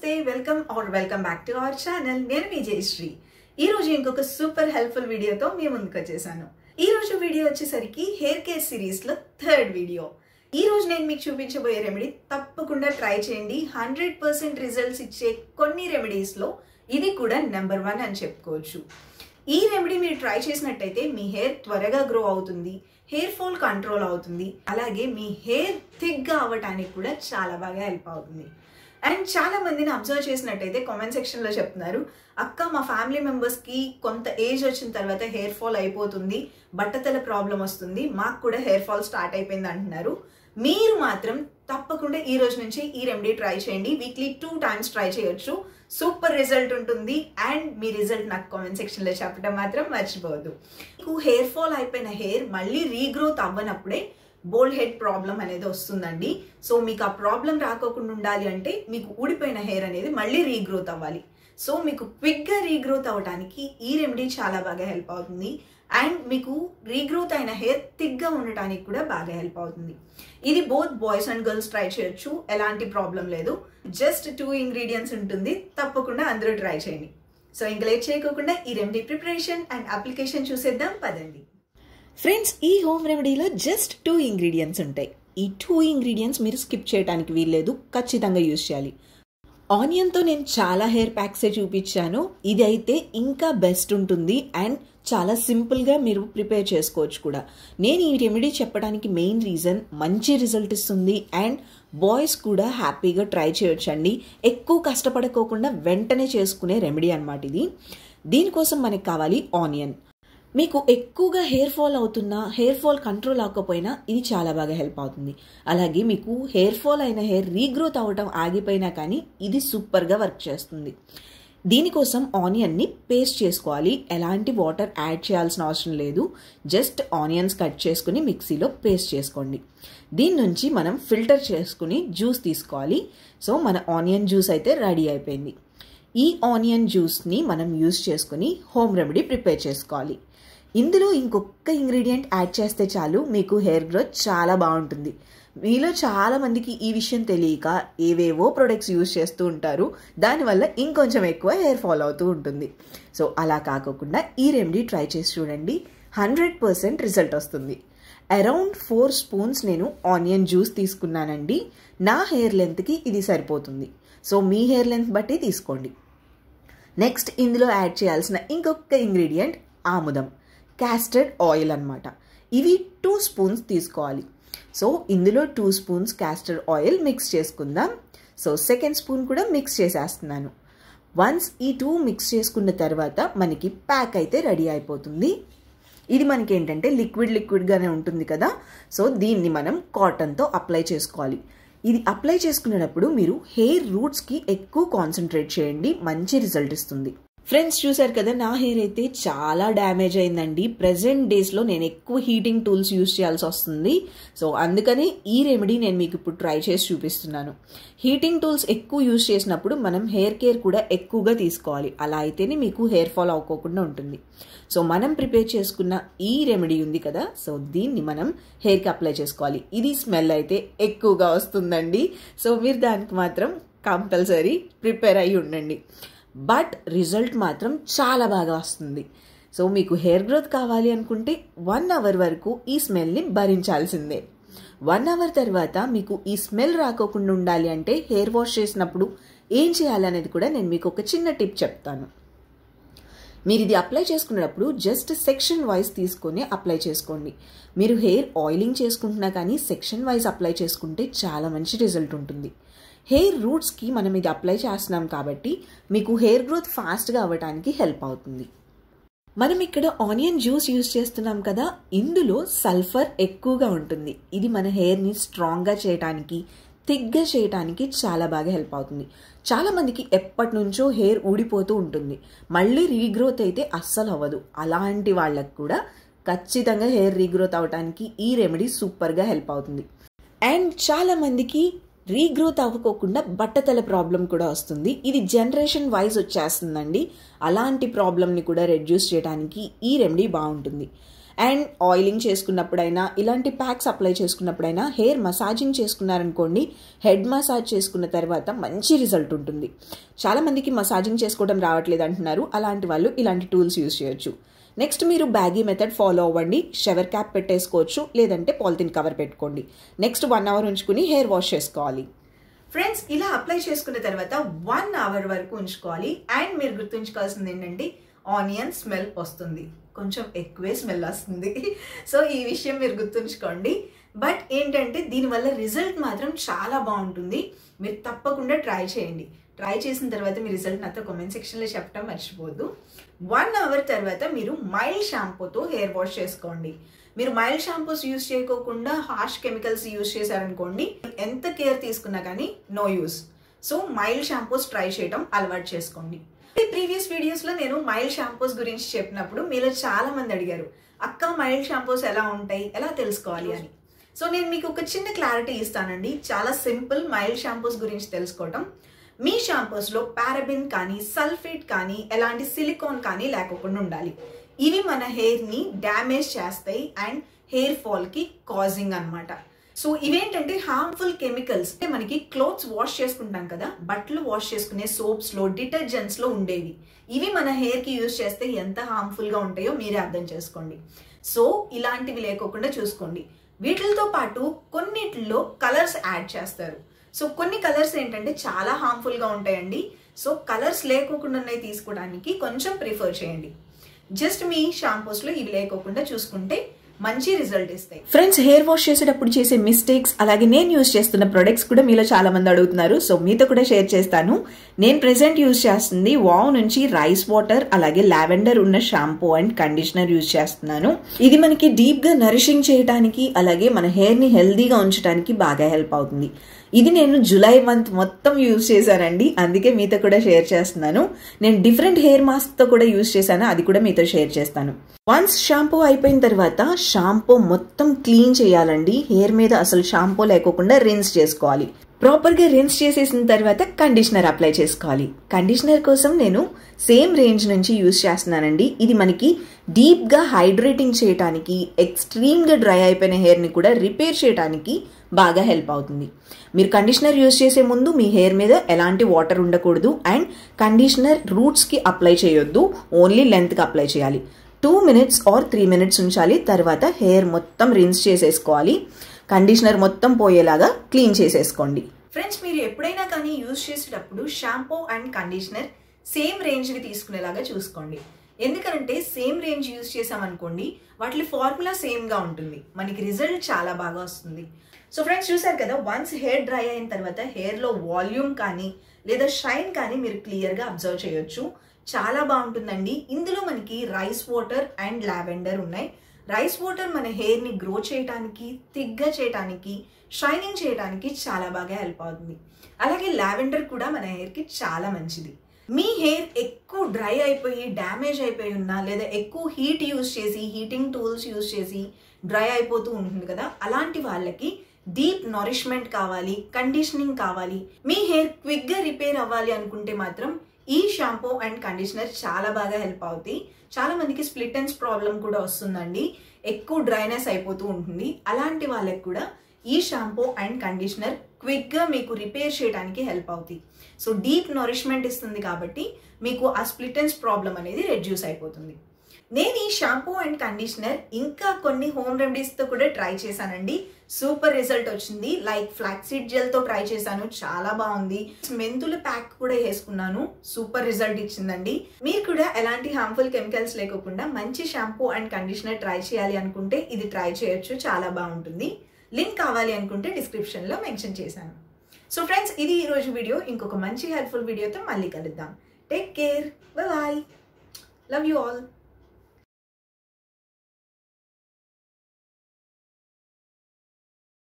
నమస్తే welcome or welcome back to our channel నేను మీ జయశ్రీ ఈ రోజు ఇంకొక సూపర్ హెల్ప్ఫుల్ వీడియోతో మీ ముందుకు వచ్చేసాను ఈ రోజు వీడియో వచ్చేసరికి హెయిర్ కేర్ సిరీస్ లో థర్డ్ వీడియో ఈ రోజు నేను మీకు చూపించబోయే రెమెడీ తప్పకుండా ట్రై చేయండి హండ్రెడ్ పర్సెంట్ రిజల్ట్స్ ఇచ్చే కొన్ని రెమెడీస్ లో ఇది కూడా నెంబర్ వన్ అని చెప్పుకోవచ్చు ఈ రెమెడీ మీరు ట్రై చేసినట్టయితే మీ హెయిర్ త్వరగా గ్రో అవుతుంది హెయిర్ ఫాల్ కంట్రోల్ అవుతుంది అలాగే మీ హెయిర్ థిక్గా అవ్వటానికి కూడా చాలా బాగా హెల్ప్ అవుతుంది అండ్ చాలా మందిని అబ్జర్వ్ చేసినట్టయితే కామెంట్ సెక్షన్లో చెప్తున్నారు అక్క మా ఫ్యామిలీ మెంబర్స్కి కొంత ఏజ్ వచ్చిన తర్వాత హెయిర్ ఫాల్ అయిపోతుంది బట్టతల ప్రాబ్లం వస్తుంది మాకు కూడా హెయిర్ ఫాల్ స్టార్ట్ అయిపోయింది అంటున్నారు మీరు మాత్రం తప్పకుండా ఈ రోజు నుంచి ఈ రెమెడీ ట్రై చేయండి వీక్లీ టూ టైమ్స్ ట్రై చేయొచ్చు సూపర్ రిజల్ట్ ఉంటుంది అండ్ మీ రిజల్ట్ నాకు కామెంట్ సెక్షన్లో చెప్పడం మాత్రం మర్చిపోవద్దు మీకు హెయిర్ ఫాల్ అయిపోయిన హెయిర్ మళ్ళీ రీగ్రోత్ అవ్వనప్పుడే బోల్డ్ హెడ్ ప్రాబ్లం అనేది వస్తుందండి సో మీకు ఆ ప్రాబ్లం రాకోకుండా ఉండాలి అంటే మీకు ఊడిపోయిన హెయిర్ అనేది మళ్ళీ రీగ్రోత్ అవ్వాలి సో మీకు క్విక్గా రీగ్రోత్ అవ్వడానికి ఈ రెమెడీ చాలా బాగా హెల్ప్ అవుతుంది అండ్ మీకు రీగ్రోత్ అయిన హెయిర్ థిక్గా ఉండటానికి కూడా బాగా హెల్ప్ అవుతుంది ఇది both boys and girls try చేయొచ్చు ఎలాంటి ప్రాబ్లం లేదు జస్ట్ టూ ఇంగ్రీడియంట్స్ ఉంటుంది తప్పకుండా అందరూ ట్రై చేయండి సో ఇంకా లేట్ చేయకోకుండా ఈ రెమెడీ ప్రిపరేషన్ అండ్ అప్లికేషన్ చూసేద్దాం పదండి ఫ్రెండ్స్ ఈ హోమ్ రెమెడీలో జస్ట్ టూ ఇంగ్రీడియంట్స్ ఉంటాయి ఈ టూ ఇంగ్రీడియంట్స్ మీరు స్కిప్ చేయడానికి వీల్లేదు ఖచ్చితంగా యూజ్ చేయాలి ఆనియన్తో నేను చాలా హెయిర్ ప్యాక్సే చూపించాను ఇది అయితే ఇంకా బెస్ట్ ఉంటుంది అండ్ చాలా సింపుల్గా మీరు ప్రిపేర్ చేసుకోవచ్చు కూడా నేను ఈ రెమెడీ చెప్పడానికి మెయిన్ రీజన్ మంచి రిజల్ట్ ఇస్తుంది అండ్ బాయ్స్ కూడా హ్యాపీగా ట్రై చేయొచ్చండి ఎక్కువ కష్టపడుకోకుండా వెంటనే చేసుకునే రెమెడీ అనమాట ఇది దీనికోసం మనకి కావాలి ఆనియన్ మీకు ఎక్కువగా హెయిర్ ఫాల్ అవుతున్నా హెయిర్ ఫాల్ కంట్రోల్ అవ్వకపోయినా ఇది చాలా బాగా హెల్ప్ అవుతుంది అలాగే మీకు హెయిర్ ఫాల్ అయిన హెయిర్ రీగ్రోత్ అవ్వటం ఆగిపోయినా కానీ ఇది సూపర్గా వర్క్ చేస్తుంది దీనికోసం ఆనియన్ని పేస్ట్ చేసుకోవాలి ఎలాంటి వాటర్ యాడ్ చేయాల్సిన అవసరం లేదు జస్ట్ ఆనియన్స్ కట్ చేసుకుని మిక్సీలో పేస్ట్ చేసుకోండి దీని నుంచి మనం ఫిల్టర్ చేసుకుని జ్యూస్ తీసుకోవాలి సో మన ఆనియన్ జ్యూస్ అయితే రెడీ అయిపోయింది ఈ ఆనియన్ జ్యూస్ని మనం యూస్ చేసుకుని హోమ్ రెమెడీ ప్రిపేర్ చేసుకోవాలి ఇందులో ఇంకొక ఇంగ్రీడియంట్ యాడ్ చేస్తే చాలు మీకు హెయిర్ గ్రోత్ చాలా బాగుంటుంది మీలో చాలా మందికి ఈ విషయం తెలియక ఏవేవో ప్రొడక్ట్స్ యూజ్ చేస్తూ ఉంటారు దానివల్ల ఇంకొంచెం ఎక్కువ హెయిర్ ఫాల్ అవుతూ ఉంటుంది సో అలా కాకోకుండా ఈ రెమెడీ ట్రై చేసి చూడండి హండ్రెడ్ పర్సెంట్ రిజల్ట్ వస్తుంది అరౌండ్ ఫోర్ స్పూన్స్ నేను ఆనియన్ జ్యూస్ తీసుకున్నానండి నా హెయిర్ లెంత్కి ఇది సరిపోతుంది సో మీ హెయిర్ లెంత్ బట్టి తీసుకోండి నెక్స్ట్ ఇందులో యాడ్ చేయాల్సిన ఇంకొక ఇంగ్రీడియంట్ ఆముదం క్యాస్టర్డ్ ఆయిల్ అనమాట ఇవి టూ స్పూన్స్ తీసుకోవాలి సో ఇందులో two spoons castor oil mix చేసుకుందాం సో సెకండ్ స్పూన్ కూడా మిక్స్ చేసేస్తున్నాను వన్స్ ఈ టూ మిక్స్ చేసుకున్న తర్వాత మనకి ప్యాక్ అయితే రెడీ అయిపోతుంది ఇది మనకి ఏంటంటే లిక్విడ్ లిక్విడ్గానే ఉంటుంది కదా సో దీన్ని మనం కాటన్తో అప్లై చేసుకోవాలి ఇది అప్లై చేసుకునేటప్పుడు మీరు హెయిర్ రూట్స్కి ఎక్కువ కాన్సన్ట్రేట్ చేయండి మంచి రిజల్ట్ ఇస్తుంది ఫ్రెండ్స్ చూసారు కదా నా హెయిర్ అయితే చాలా డ్యామేజ్ అయిందండి ప్రజెంట్ డేస్లో నేను ఎక్కువ హీటింగ్ టూల్స్ యూస్ చేయాల్సి వస్తుంది సో అందుకని ఈ రెమెడీ నేను మీకు ఇప్పుడు ట్రై చేసి చూపిస్తున్నాను హీటింగ్ టూల్స్ ఎక్కువ యూస్ చేసినప్పుడు మనం హెయిర్ కేర్ కూడా ఎక్కువగా తీసుకోవాలి అలా అయితేనే మీకు హెయిర్ ఫాల్ అవ్వకోకుండా ఉంటుంది సో మనం ప్రిపేర్ చేసుకున్న ఈ రెమెడీ ఉంది కదా సో దీన్ని మనం హెయిర్కి అప్లై చేసుకోవాలి ఇది స్మెల్ అయితే ఎక్కువగా వస్తుందండి సో మీరు దానికి మాత్రం కంపల్సరీ ప్రిపేర్ అయ్యి ఉండండి బట్ రిజల్ట్ మాత్రం చాలా బాగా వస్తుంది సో మీకు హెయిర్ గ్రోత్ కావాలి అనుకుంటే వన్ అవర్ వరకు ఈ స్మెల్ని భరించాల్సిందే వన్ అవర్ తర్వాత మీకు ఈ స్మెల్ రాకోకుండా ఉండాలి అంటే హెయిర్ వాష్ చేసినప్పుడు ఏం చేయాలనేది కూడా నేను మీకు ఒక చిన్న టిప్ చెప్తాను మీరు ఇది అప్లై చేసుకునేటప్పుడు జస్ట్ సెక్షన్ వైజ్ తీసుకొని అప్లై చేసుకోండి మీరు హెయిర్ ఆయిలింగ్ చేసుకుంటున్నా కానీ సెక్షన్ వైజ్ అప్లై చేసుకుంటే చాలా మంచి రిజల్ట్ ఉంటుంది హెయిర్ రూట్స్కి మనం ఇది అప్లై చేస్తున్నాం కాబట్టి మీకు హెయిర్ గ్రోత్ ఫాస్ట్గా అవ్వడానికి హెల్ప్ అవుతుంది మనం ఇక్కడ ఆనియన్ జ్యూస్ యూస్ చేస్తున్నాం కదా ఇందులో సల్ఫర్ ఎక్కువగా ఉంటుంది ఇది మన హెయిర్ని స్ట్రాంగ్గా చేయడానికి థిక్గా చేయడానికి చాలా బాగా హెల్ప్ అవుతుంది చాలా మందికి ఎప్పటి నుంచో హెయిర్ ఊడిపోతూ ఉంటుంది మళ్ళీ రీగ్రోత్ అయితే అస్సలు అవ్వదు అలాంటి వాళ్ళకు కూడా ఖచ్చితంగా హెయిర్ రీగ్రోత్ అవడానికి ఈ రెమెడీ సూపర్గా హెల్ప్ అవుతుంది అండ్ చాలా మందికి రీగ్రోత్ అవ్వకోకుండా బట్టతల ప్రాబ్లం కూడా వస్తుంది ఇది జనరేషన్ వైజ్ వచ్చేస్తుందండి అలాంటి ప్రాబ్లమ్ని కూడా రెడ్యూస్ చేయడానికి ఈ రెమెడీ బాగుంటుంది అండ్ ఆయిలింగ్ చేసుకున్నప్పుడైనా ఇలాంటి ప్యాక్స్ అప్లై చేసుకున్నప్పుడైనా హెయిర్ మసాజింగ్ చేసుకున్నారనుకోండి హెడ్ మసాజ్ చేసుకున్న తర్వాత మంచి రిజల్ట్ ఉంటుంది చాలామందికి మసాజింగ్ చేసుకోవడం రావట్లేదు అంటున్నారు అలాంటి వాళ్ళు ఇలాంటి టూల్స్ యూస్ చేయొచ్చు నెక్స్ట్ మీరు బ్యాగీ మెథడ్ ఫాలో అవ్వండి షవర్ క్యాప్ పెట్టేసుకోవచ్చు లేదంటే పాలిథిన్ కవర్ పెట్టుకోండి నెక్స్ట్ వన్ అవర్ ఉంచుకుని హెయిర్ వాష్ చేసుకోవాలి ఫ్రెండ్స్ ఇలా అప్లై చేసుకున్న తర్వాత వన్ అవర్ వరకు ఉంచుకోవాలి అండ్ మీరు గుర్తుంచుకోవాల్సింది ఏంటంటే ఆనియన్ స్మెల్ వస్తుంది కొంచెం ఎక్కువే స్మెల్ వస్తుంది సో ఈ విషయం మీరు గుర్తుంచుకోండి బట్ ఏంటంటే దీనివల్ల రిజల్ట్ మాత్రం చాలా బాగుంటుంది మీరు తప్పకుండా ట్రై చేయండి ట్రై చేసిన తర్వాత మీ రిజల్ట్ నాతో కామెంట్ సెక్షన్లో చెప్పడం మర్చిపోద్దు వన్ అవర్ తర్వాత మీరు మైల్డ్ షాంపూతో హెయిర్ వాష్ చేసుకోండి మీరు మైల్డ్ షాంపూస్ యూస్ చేయకోకుండా హార్ష్ కెమికల్స్ యూస్ చేశారనుకోండి ఎంత కేర్ తీసుకున్నా కానీ no use so mild shampoos try చేయడం అలవాటు చేసుకోండి ప్రీవియస్ వీడియోస్లో నేను మైల్డ్ షాంపూస్ గురించి చెప్పినప్పుడు మీలో చాలా మంది అడిగారు అక్క మైల్డ్ షాంపూస్ ఎలా ఉంటాయి ఎలా తెలుసుకోవాలి అని సో నేను మీకు ఒక చిన్న క్లారిటీ ఇస్తానండి చాలా సింపుల్ మైల్డ్ షాంపూస్ గురించి తెలుసుకోవటం మీ షాంపూస్లో పారాబిన్ కానీ సల్ఫేట్ కానీ ఎలాంటి సిలికాన్ కానీ లేకుండా ఉండాలి ఇవి మన హెయిర్ని డ్యామేజ్ చేస్తాయి అండ్ హెయిర్ ఫాల్కి కాజింగ్ అనమాట సో ఇవేంటంటే హార్మ్ఫుల్ కెమికల్స్ అంటే మనకి క్లోత్స్ వాష్ చేసుకుంటాం కదా బట్టలు వాష్ చేసుకునే సోప్స్లో డిటర్జెంట్స్లో ఉండేవి ఇవి మన హెయిర్కి యూజ్ చేస్తే ఎంత హార్మ్ఫుల్గా ఉంటాయో మీరే అర్థం చేసుకోండి సో ఇలాంటివి లేకోకుండా చూసుకోండి వీటితో పాటు కొన్నిటిలో కలర్స్ యాడ్ చేస్తారు సో కొన్ని కలర్స్ ఏంటంటే చాలా హార్మ్ఫుల్గా ఉంటాయండి సో కలర్స్ లేకోకుండా ఉన్నాయి తీసుకోవడానికి కొంచెం ప్రిఫర్ చేయండి జస్ట్ మీ షాంపూస్లో ఇవి లేకోకుండా చూసుకుంటే మంచి రిజల్ట్ ఇస్తాయి ఫ్రెండ్స్ హెయిర్ వాష్ చేసేటప్పుడు చేసే మిస్టేక్స్ అలాగే నేను యూస్ చేస్తున్న ప్రొడక్ట్స్ కూడా మీలో చాలా మంది అడుగుతున్నారు సో మీతో కూడా షేర్ చేస్తాను నేను ప్రెసెంట్ యూస్ చేస్తుంది వావ్ నుంచి రైస్ వాటర్ అలాగే లావెండర్ ఉన్న షాంపూ అండ్ కండిషనర్ యూస్ చేస్తున్నాను ఇది మనకి డీప్ గా నరిషింగ్ చేయడానికి అలాగే మన హెయిర్ ని హెల్దీగా ఉంచడానికి బాగా హెల్ప్ అవుతుంది ఇది నేను జూలై మంత్ మొత్తం యూజ్ చేశానండి అందుకే మీతో కూడా షేర్ చేస్తున్నాను నేను డిఫరెంట్ హెయిర్ మాస్క్ తో కూడా యూజ్ చేశాను అది కూడా మీతో షేర్ చేస్తాను వన్స్ షాంపూ అయిపోయిన తర్వాత షాంపూ మొత్తం క్లీన్ చేయాలండి హెయిర్ మీద అసలు షాంపూ లేకోకుండా రిన్స్ చేసుకోవాలి ప్రాపర్గా రిన్స్ చేసేసిన తర్వాత కండిషనర్ అప్లై చేసుకోవాలి కండిషనర్ కోసం నేను సేమ్ రేంజ్ నుంచి యూస్ చేస్తున్నానండి ఇది మనకి డీప్గా హైడ్రేటింగ్ చేయడానికి ఎక్స్ట్రీమ్గా డ్రై అయిపోయిన హెయిర్ని కూడా రిపేర్ చేయడానికి బాగా హెల్ప్ అవుతుంది మీరు కండిషనర్ యూస్ చేసే ముందు మీ హెయిర్ మీద ఎలాంటి వాటర్ ఉండకూడదు అండ్ కండిషనర్ రూట్స్కి అప్లై చేయొద్దు ఓన్లీ లెంత్కి అప్లై చేయాలి two minutes or three minutes ఉంచాలి తర్వాత హెయిర్ మొత్తం రిన్స్ చేసేసుకోవాలి కండిషనర్ మొత్తం పోయేలాగా క్లీన్ చేసేసుకోండి ఫ్రెండ్స్ మీరు ఎప్పుడైనా కానీ యూజ్ చేసేటప్పుడు షాంపూ అండ్ కండిషనర్ సేమ్ రేంజ్వి తీసుకునేలాగా చూసుకోండి ఎందుకంటే సేమ్ రేంజ్ యూజ్ చేసామనుకోండి వాటి ఫార్ములా సేమ్గా ఉంటుంది మనకి రిజల్ట్ చాలా బాగా వస్తుంది సో ఫ్రెండ్స్ చూసారు కదా వన్స్ హెయిర్ డ్రై అయిన తర్వాత హెయిర్లో వాల్యూమ్ కానీ లేదా షైన్ కానీ మీరు క్లియర్గా అబ్జర్వ్ చేయొచ్చు చాలా బాగుంటుందండి ఇందులో మనకి రైస్ వాటర్ అండ్ లావెండర్ ఉన్నాయి రైస్ వాటర్ మన హెయిర్ని గ్రో చేయడానికి థిక్గా చేయడానికి షైనింగ్ చేయడానికి చాలా బాగా హెల్ప్ అవుతుంది అలాగే లావెండర్ కూడా మన హెయిర్కి చాలా మంచిది మీ హెయిర్ ఎక్కువ డ్రై అయిపోయి డ్యామేజ్ అయిపోయి ఉన్నా లేదా ఎక్కువ హీట్ యూస్ చేసి హీటింగ్ టూల్స్ యూస్ చేసి డ్రై అయిపోతూ ఉంటుంది కదా అలాంటి వాళ్ళకి డీప్ నారిష్మెంట్ కావాలి కండిషనింగ్ కావాలి మీ హెయిర్ క్విక్గా రిపేర్ అవ్వాలి అనుకుంటే మాత్రం ఈ షాంపూ అండ్ కండిషనర్ చాలా బాగా హెల్ప్ అవుతాయి చాలా మందికి స్ప్లిట్ అండ్స్ ప్రాబ్లం కూడా వస్తుందండి ఎక్కువ డ్రైనెస్ అయిపోతూ ఉంటుంది అలాంటి వాళ్ళకి కూడా ఈ షాంపూ అండ్ కండిషనర్ క్విక్గా మీకు రిపేర్ చేయడానికి హెల్ప్ అవుతాయి సో డీప్ నరిష్మెంట్ ఇస్తుంది కాబట్టి మీకు ఆ స్ప్లిట్ అండ్స్ ప్రాబ్లం అనేది రెడ్యూస్ అయిపోతుంది నేను ఈ షాంపూ అండ్ కండిషనర్ ఇంకా కొన్ని హోమ్ రెమెడీస్తో కూడా ట్రై చేశానండి సూపర్ రిజల్ట్ వచ్చింది లైక్ ఫ్లాక్సీడ్ జెల్తో ట్రై చేశాను చాలా బాగుంది మెంతుల ప్యాక్ కూడా వేసుకున్నాను సూపర్ రిజల్ట్ ఇచ్చిందండి మీరు కూడా ఎలాంటి హార్మ్ఫుల్ కెమికల్స్ లేకుండా మంచి షాంపూ అండ్ కండిషనర్ ట్రై చేయాలి అనుకుంటే ఇది ట్రై చేయొచ్చు చాలా బాగుంటుంది లింక్ కావాలి అనుకుంటే డిస్క్రిప్షన్లో మెన్షన్ చేశాను సో ఫ్రెండ్స్ ఇది ఈరోజు వీడియో ఇంకొక మంచి హెల్ప్ఫుల్ వీడియోతో మళ్ళీ కలుద్దాం take care bye love you all